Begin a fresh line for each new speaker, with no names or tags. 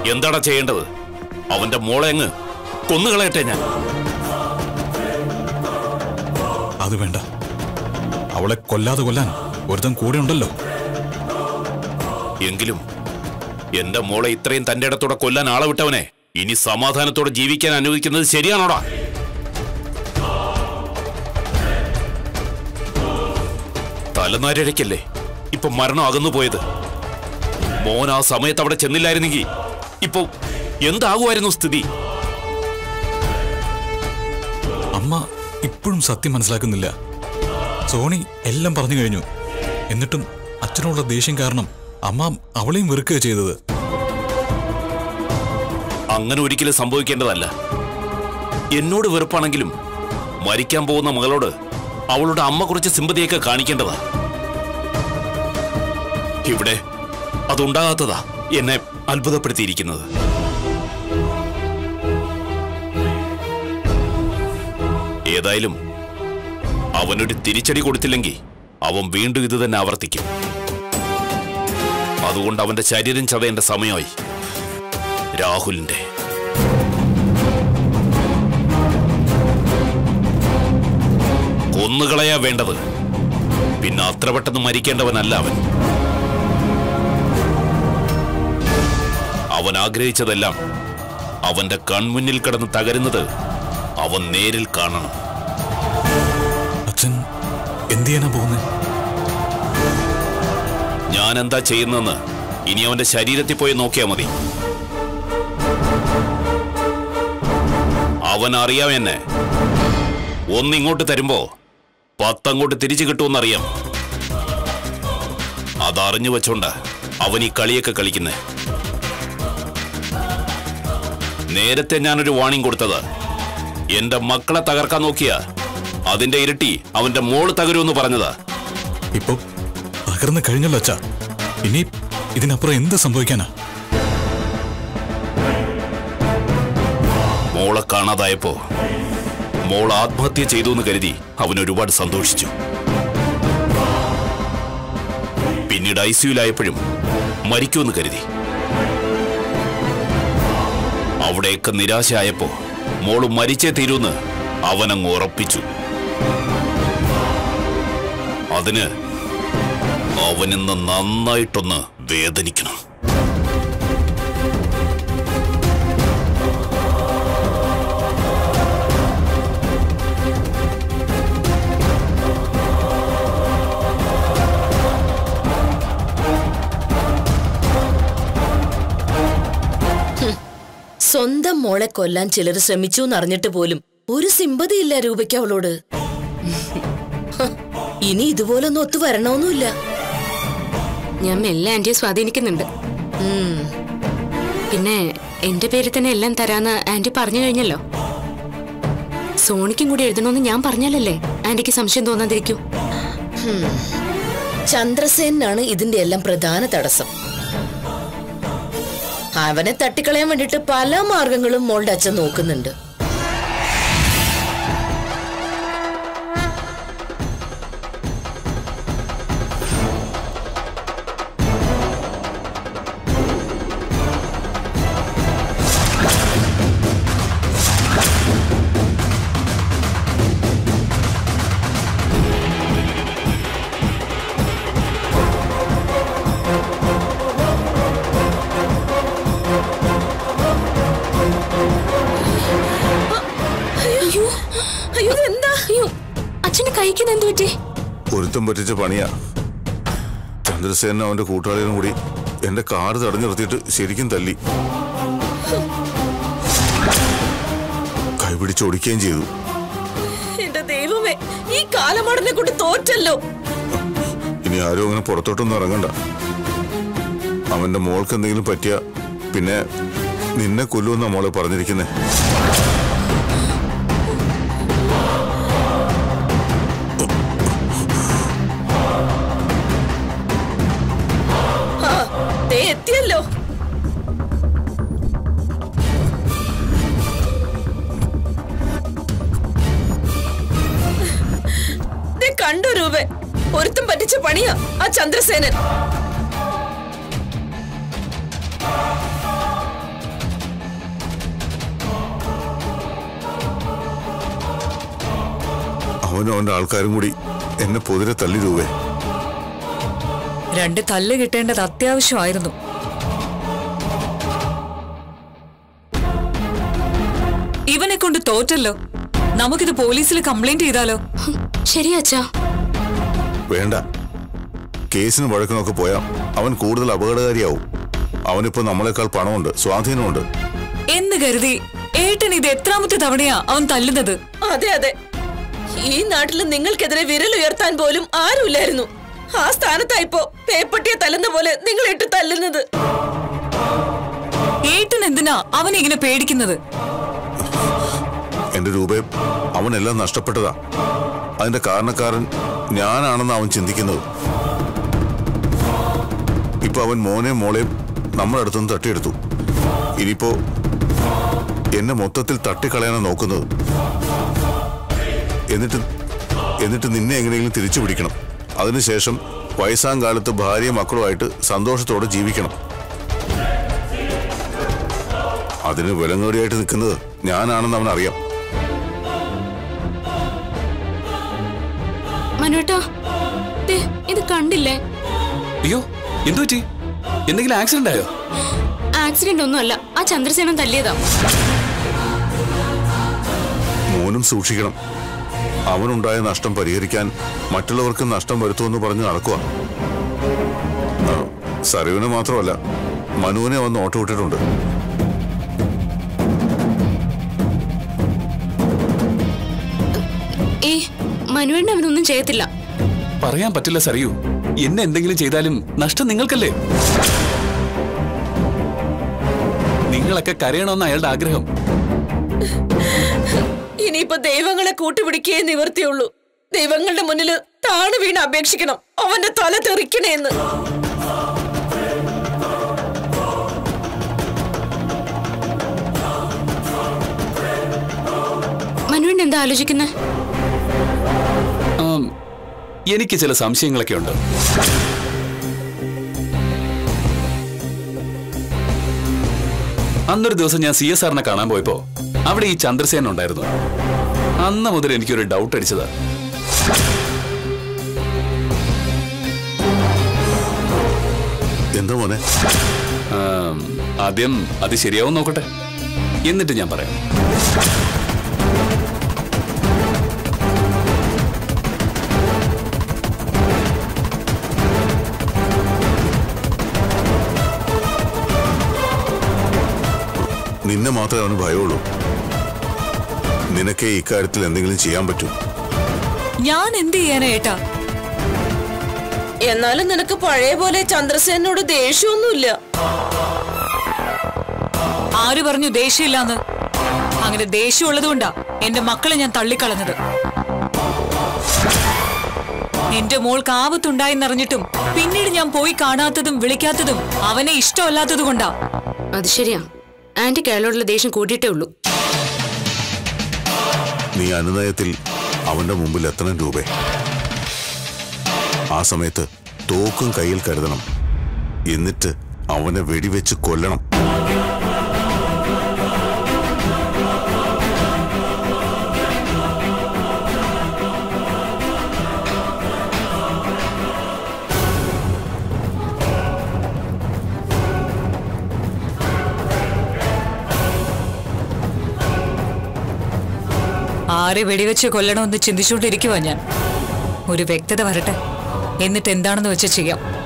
എന്താടാ ചെയ്യേണ്ടത് അവന്റെ മോളെ അങ്ങ് കൊന്നുകളയട്ടെ ഞാൻ
അത് വേണ്ട അവളെ കൊല്ലാതെ കൊല്ലാൻ ഒരുത്തൻ കൂടെ ഉണ്ടല്ലോ
എങ്കിലും എന്റെ മോളെ ഇത്രയും തന്റെ ഇടത്തോടെ കൊല്ലാൻ ആളെ വിട്ടവനെ ഇനി സമാധാനത്തോടെ ജീവിക്കാൻ അനുവദിക്കുന്നത് ശരിയാണോടാ തലനാരിഴയ്ക്കല്ലേ ഇപ്പൊ മരണം അകന്നു പോയത് മോൻ ആ സമയത്ത് അവിടെ ചെന്നില്ലായിരുന്നെങ്കിൽ ഇപ്പൊ എന്താകുമായിരുന്നു സ്ഥിതി
അമ്മ ഇപ്പോഴും സത്യം മനസ്സിലാക്കുന്നില്ല സോണി എല്ലാം പറഞ്ഞു കഴിഞ്ഞു എന്നിട്ടും അച്ഛനോടുള്ള ദേഷ്യം കാരണം അമ്മ അവളെയും വെറുക്കുക ചെയ്തത്
അങ്ങനെ ഒരിക്കലും സംഭവിക്കേണ്ടതല്ല എന്നോട് വെറുപ്പാണെങ്കിലും മരിക്കാൻ പോകുന്ന മകളോട് അവളുടെ അമ്മ കുറച്ച് സിമ്പതിയൊക്കെ കാണിക്കേണ്ടതാ ഇവിടെ അതുണ്ടാകാത്തതാ എന്നെ അത്ഭുതപ്പെടുത്തിയിരിക്കുന്നത് ഏതായാലും അവനൊരു തിരിച്ചടി കൊടുത്തില്ലെങ്കിൽ അവൻ വീണ്ടും ഇത് തന്നെ ആവർത്തിക്കും അതുകൊണ്ട് അവന്റെ ശരീരം ചതയേണ്ട സമയമായി രാഹുലിന്റെ കൊന്നുകളയാ വേണ്ടത് പിന്നെ അത്ര പെട്ടെന്ന് മരിക്കേണ്ടവനല്ല അവൻ അവൻ ആഗ്രഹിച്ചതെല്ലാം അവന്റെ കൺമുന്നിൽ കിടന്ന് തകരുന്നത് അവൻ നേരിൽ കാണണം
അച്ഛൻ എന്ത് ചെയ്യാനാ പോകുന്നത്
ഞാൻ എന്താ ചെയ്യുന്നെന്ന് ഇനി അവന്റെ ശരീരത്തിൽ പോയി നോക്കിയാ മതി അവൻ അറിയാം എന്നെ ഒന്നിങ്ങോട്ട് തരുമ്പോ പത്തങ്ങോട്ട് തിരിച്ചു കിട്ടുമെന്നറിയാം അതറിഞ്ഞു വെച്ചോണ്ട അവൻ ഈ കളിയൊക്കെ കളിക്കുന്നേ നേരത്തെ ഞാനൊരു വാണിംഗ് കൊടുത്തത് എന്റെ മക്കളെ തകർക്കാൻ നോക്കിയ അതിന്റെ ഇരട്ടി അവന്റെ മോള് തകരുമെന്ന് പറഞ്ഞതാ
ഇപ്പൊ തകർന്നു കഴിഞ്ഞല്ലോ അച്ഛാ ഇനി ഇതിനപ്പുറം എന്ത് സംഭവിക്കാനാ
മോളെ കാണാതായപ്പോ മോൾ ആത്മഹത്യ ചെയ്തു എന്ന് കരുതി അവൻ ഒരുപാട് സന്തോഷിച്ചു പിന്നീട് ഐ സിയുലായപ്പോഴും മരിക്കുമെന്ന് കരുതി അവിടെയൊക്കെ നിരാശയായപ്പോ മോള് മരിച്ചേ തീരൂന്ന് അവനങ്ങ് ഉറപ്പിച്ചു അതിന് അവനിന്ന് നന്നായിട്ടൊന്ന് വേദനിക്കണം
സ്വന്തം മോളെ കൊല്ലാൻ ചിലർ ശ്രമിച്ചു എന്നറിഞ്ഞിട്ട് പോലും ഒരു സിമ്പതിയില്ല രൂപയ്ക്ക് അവളോട് ഹ, ഇനി ഇതുപോലൊന്നും ഒത്തു വരണമൊന്നുമില്ല
ഞാൻ മെല്ലെ ആന്റിയെ സ്വാധീനിക്കുന്നുണ്ട്
ഉം.
പിന്നെ എന്റെ പേരിൽ തന്നെ എല്ലാം തരാന്ന് ആന്റി പറഞ്ഞു കഴിഞ്ഞല്ലോ സോണിക്കും കൂടി എഴുതണമെന്ന് ഞാൻ പറഞ്ഞാലല്ലേ ആന്റിക്ക് സംശയം തോന്നാതിരിക്കൂ
ചന്ദ്രസേനാണ് ഇതിന്റെ എല്ലാം പ്രധാന തടസ്സം അവനെ തട്ടിക്കളയാൻ വേണ്ടിട്ട് പല മാർഗങ്ങളും മോളുടെ അച്ഛൻ നോക്കുന്നുണ്ട് അയ്യോ അയ്യോ എന്താ
അയ്യോ അച്ഛന്റെ കൈക്ക് എന്ത് പറ്റി
ഒരുത്തം പറ്റിച്ച പണിയാ ചന്ദ്രസേന അവന്റെ കൂട്ടുകാരികളും കൂടി എന്റെ കാറ് തടഞ്ഞു നിർത്തിയിട്ട് ശരിക്കും തല്ലി കൈപിടിച്ച് ഒടിക്കുകയും ചെയ്തു
എന്റെ ദൈവമേ ഈ കാലമാടനെ കൊണ്ട് തോറ്റല്ലോ
ഇനി ആരും അങ്ങനെ പുറത്തോട്ടൊന്നും ഇറങ്ങണ്ട അവന്റെ മോൾക്ക് എന്തെങ്കിലും പറ്റിയ പിന്നെ നിന്നെ കൊല്ലുമെന്നാ മോളെ പറഞ്ഞിരിക്കുന്നേ
ആ, ദേ എത്തിയല്ലോ ദേ കണ്ടു രൂപേ ഒരുത്തം പറ്റിച്ച പണിയാ ആ ചന്ദ്രസേനൻ
അവനും അവന്റെ ആൾക്കാരും കൂടി എന്നെ പൊതിരെ തല്ലി രൂപേ
രണ്ട് തല്ല് കിട്ടേണ്ടത് അത്യാവശ്യമായിരുന്നു ഇവനെ കൊണ്ട് തോറ്റല്ലോ നമുക്കിത് പോലീസിൽ കംപ്ലൈന്റ് ചെയ്താലോ
ഹും, ശരി അച്ഛാ
വേണ്ട കേസിന് വഴക്കിനൊക്കെ പോയാ അവൻ കൂടുതൽ അപകടകാരിയാവും അവനിപ്പോ നമ്മളെക്കാൾ പണമുണ്ട് സ്വാധീനമുണ്ട്
എന്ന് കരുതി ഏട്ടൻ ഇത് എത്രാമത്തെ തവണയാ അവൻ തല്ലുന്നത്
അതെ അതെ ഈ നാട്ടിൽ നിങ്ങൾക്കെതിരെ വിരൽ ഉയർത്താൻ പോലും ആരുമില്ലായിരുന്നു ആ സ്ഥാനത്തായിപ്പോ പേപ്പട്ടിയെ തല്ലുന്ന പോലെ നിങ്ങൾ ഇട്ട് തല്ലുന്നത്
ഏട്ടൻ എന്തിനാ അവനെ ഇങ്ങനെ പേടിക്കുന്നത്
എന്റെ രൂപേ അവനെല്ലാം നഷ്ടപ്പെട്ടതാ അതിന്റെ കാരണക്കാരൻ ഞാനാണെന്ന് അവൻ ചിന്തിക്കുന്നത് ഇപ്പൊ അവൻ മോനെയും മോളെയും നമ്മുടെ അടുത്തുനിന്ന് തട്ടിയെടുത്തു ഇനിയിപ്പോ എന്നെ മൊത്തത്തിൽ തട്ടിക്കളയാനാണ് നോക്കുന്നത് എന്നിട്ട് എന്നിട്ട് നിന്നെ എങ്ങനെയെങ്കിലും തിരിച്ചു പിടിക്കണം അതിനുശേഷം വയസ്സാം കാലത്ത് ഭാര്യയും മക്കളുമായിട്ട് സന്തോഷത്തോടെ ജീവിക്കണം അതിന് വിലങ്ങോടിയായിട്ട് നിൽക്കുന്നത് ഞാനാണെന്ന് അവൻ അറിയാം
മനുവേട്ടാ ദേ, ഇത് കണ്ടില്ലേ
അയ്യോ എന്തു പറ്റി എന്തെങ്കിലും ആക്സിഡന്റ് ആയോ
ആക്സിഡന്റ് ഒന്നുമല്ല ആ ചന്ദ്രസേനൻ തല്ലിയതാ
മോനും സൂക്ഷിക്കണം അവനുണ്ടായ നഷ്ടം പരിഹരിക്കാൻ മറ്റുള്ളവർക്ക് നഷ്ടം വരുത്തുമെന്ന് പറഞ്ഞ് നടക്കുക സരവിന് മാത്രമല്ല മനുവിനെ വന്ന് ഓട്ടോ വിട്ടിട്ടുണ്ട്
ഏ മനുവേണ്ണ അവനൊന്നും ചെയ്യത്തില്ല
പറയാൻ പറ്റില്ല സറിയൂ എന്നെ എന്തെങ്കിലും ചെയ്താലും നഷ്ടം നിങ്ങൾക്കല്ലേ നിങ്ങളൊക്കെ കരയണമെന്ന് അയാളുടെ ആഗ്രഹം
ഇനിയിപ്പോ ദൈവങ്ങളെ കൂട്ടുപിടിക്കേ നിവർത്തിയുള്ളൂ ദൈവങ്ങളുടെ മുന്നിൽ താണു വീണ് അപേക്ഷിക്കണം അവന്റെ തല തെറിക്കണേന്ന്
മനുവേണ്ണ എന്താ ആലോചിക്കുന്നത്
ആം, എനിക്ക് ചില സംശയങ്ങളൊക്കെ ഉണ്ട് അന്നൊരു ദിവസം ഞാൻ സി എസ് ആറിനെ കാണാൻ പോയപ്പോ അവിടെ ഈ ചന്ദ്രസേന ഉണ്ടായിരുന്നു അന്ന് മുതൽ എനിക്കൊരു ഡൗട്ട് അടിച്ചതാ
എന്താ മോനെ
ആം, ആദ്യം അത് ശരിയാവും നോക്കട്ടെ എന്നിട്ട് ഞാൻ പറയാം
നിന്നെ മാത്രമേ അവന് ഭയമുള്ളൂ നിനക്കേ ഇക്കാര്യത്തിൽ എന്തെങ്കിലും ചെയ്യാൻ പറ്റൂ
ഞാൻ എന്ത് ചെയ്യാനാ ഏട്ടാ
എന്നാലും നിനക്ക് പഴയ പോലെ ചന്ദ്രസേനോട് ദേഷ്യമൊന്നുമില്ല
ആര് പറഞ്ഞു ദേഷ്യമില്ലാന്ന് അങ്ങനെ ദേഷ്യമുള്ളത് കൊണ്ടാ എന്റെ മക്കളെ ഞാൻ തള്ളിക്കളഞ്ഞത് എന്റെ മോൾക്ക് ആപത്തുണ്ടായെന്നറിഞ്ഞിട്ടും പിന്നീട് ഞാൻ പോയി കാണാത്തതും വിളിക്കാത്തതും അവനെ ഇഷ്ടമല്ലാത്തത് കൊണ്ടാ
അത് ശരിയാ ആന്റിക്ക് അയാളോടുള്ള ദേഷ്യം കൂട്ടിയിട്ടേ ഉള്ളൂ
നീ അനുനയത്തിൽ അവന്റെ മുമ്പിൽ എത്തണം രൂപേ ആ സമയത്ത് തോക്കും കയ്യിൽ കരുതണം എന്നിട്ട് അവനെ വെടിവെച്ച് കൊല്ലണം
ആരെ വെടിവെച്ച് കൊല്ലണമെന്ന് ചിന്തിച്ചുകൊണ്ടിരിക്കുവാ ഞാൻ ഒരു വ്യക്തത വരട്ടെ എന്നിട്ട് എന്താണെന്ന് വെച്ച് ചെയ്യാം